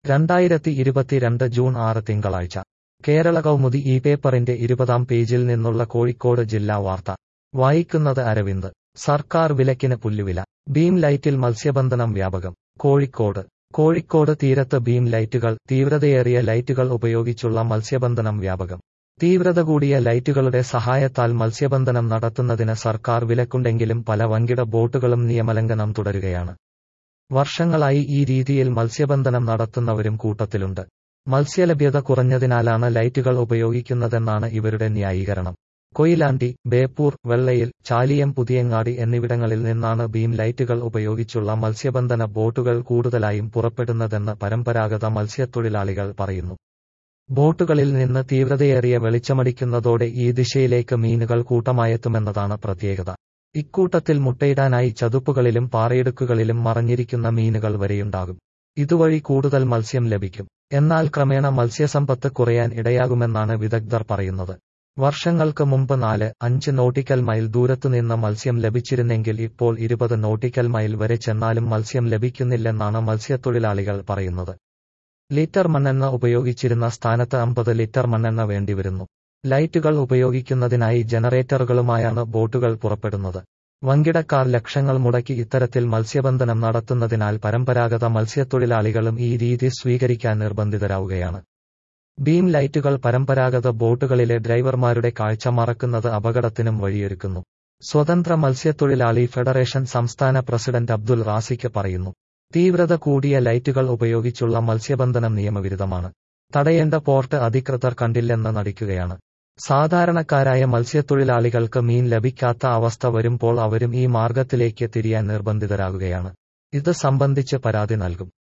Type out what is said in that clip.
രണ്ടായിരത്തി ഇരുപത്തിരണ്ട് ജൂൺ ആറ് തിങ്കളാഴ്ച കേരള കൗമുദി ഈ പേപ്പറിന്റെ ഇരുപതാം പേജിൽ നിന്നുള്ള കോഴിക്കോട് ജില്ലാ വാർത്ത വായിക്കുന്നത് അരവിന്ദ് സർക്കാർ വിലക്കിന് പുല്ലുവില ബീം ലൈറ്റിൽ മത്സ്യബന്ധനം വ്യാപകം കോഴിക്കോട് കോഴിക്കോട് തീരത്ത് ബീം ലൈറ്റുകൾ തീവ്രതയേറിയ ലൈറ്റുകൾ ഉപയോഗിച്ചുള്ള മത്സ്യബന്ധനം വ്യാപകം തീവ്രത കൂടിയ ലൈറ്റുകളുടെ സഹായത്താൽ മത്സ്യബന്ധനം നടത്തുന്നതിന് സർക്കാർ വിലക്കുണ്ടെങ്കിലും പല വൻകിട ബോട്ടുകളും നിയമലംഘനം തുടരുകയാണ് വർഷങ്ങളായി ഈ രീതിയിൽ മത്സ്യബന്ധനം നടത്തുന്നവരും കൂട്ടത്തിലുണ്ട് മത്സ്യലഭ്യത കുറഞ്ഞതിനാലാണ് ലൈറ്റുകൾ ഉപയോഗിക്കുന്നതെന്നാണ് ഇവരുടെ ന്യായീകരണം കൊയിലാണ്ടി ബേപ്പൂർ വെള്ളയിൽ ചാലിയം പുതിയങ്ങാടി എന്നിവിടങ്ങളിൽ നിന്നാണ് ബീം ലൈറ്റുകൾ ഉപയോഗിച്ചുള്ള മത്സ്യബന്ധന ബോട്ടുകൾ കൂടുതലായും പുറപ്പെടുന്നതെന്ന് പരമ്പരാഗത മത്സ്യത്തൊഴിലാളികൾ പറയുന്നു ബോട്ടുകളിൽ നിന്ന് തീവ്രതയേറിയ വെളിച്ചമടിക്കുന്നതോടെ ഈ ദിശയിലേക്ക് മീനുകൾ കൂട്ടമായെത്തുമെന്നതാണ് പ്രത്യേകത ഇക്കൂട്ടത്തിൽ മുട്ടയിടാനായി ചതുപ്പുകളിലും പാറയിടുക്കുകളിലും മറഞ്ഞിരിക്കുന്ന മീനുകൾ വരെയുണ്ടാകും ഇതുവഴി കൂടുതൽ മത്സ്യം ലഭിക്കും എന്നാൽ ക്രമേണ മത്സ്യസമ്പത്ത് കുറയാൻ ഇടയാകുമെന്നാണ് വിദഗ്ധർ പറയുന്നത് വർഷങ്ങൾക്ക് മുമ്പ് നാല് അഞ്ച് നോട്ടിക്കൽ മൈൽ ദൂരത്തുനിന്ന് മത്സ്യം ലഭിച്ചിരുന്നെങ്കിൽ ഇപ്പോൾ ഇരുപത് നോട്ടിക്കൽ മൈൽ വരെ ചെന്നാലും മത്സ്യം ലഭിക്കുന്നില്ലെന്നാണ് മത്സ്യത്തൊഴിലാളികൾ പറയുന്നത് ലിറ്റർ മണ്ണെണ്ണ ഉപയോഗിച്ചിരുന്ന സ്ഥാനത്ത് അമ്പത് ലിറ്റർ മണ്ണെണ്ണ വേണ്ടിവരുന്നു ലൈറ്റുകൾ ഉപയോഗിക്കുന്നതിനായി ജനറേറ്ററുകളുമായാണ് ബോട്ടുകൾ പുറപ്പെടുന്നത് വൻകിടക്കാർ ലക്ഷങ്ങൾ മുടക്കി ഇത്തരത്തിൽ മത്സ്യബന്ധനം നടത്തുന്നതിനാൽ പരമ്പരാഗത മത്സ്യത്തൊഴിലാളികളും ഈ രീതി സ്വീകരിക്കാൻ നിർബന്ധിതരാവുകയാണ് ബീം ലൈറ്റുകൾ പരമ്പരാഗത ബോട്ടുകളിലെ ഡ്രൈവർമാരുടെ കാഴ്ച മറക്കുന്നത് അപകടത്തിനും വഴിയൊരുക്കുന്നു സ്വതന്ത്ര മത്സ്യത്തൊഴിലാളി ഫെഡറേഷൻ സംസ്ഥാന പ്രസിഡന്റ് അബ്ദുൽ റാസിക്ക് പറയുന്നു തീവ്രത കൂടിയ ലൈറ്റുകൾ ഉപയോഗിച്ചുള്ള മത്സ്യബന്ധനം നിയമവിരുദ്ധമാണ് തടയേണ്ട പോർട്ട് അധികൃതർ കണ്ടില്ലെന്ന് നടിക്കുകയാണ് സാധാരണക്കാരായ മത്സ്യത്തൊഴിലാളികൾക്ക് മീൻ ലഭിക്കാത്ത അവസ്ഥ വരുമ്പോൾ അവരും ഈ മാർഗത്തിലേക്ക് തിരിയാൻ നിർബന്ധിതരാകുകയാണ് ഇത് സംബന്ധിച്ച് പരാതി നൽകും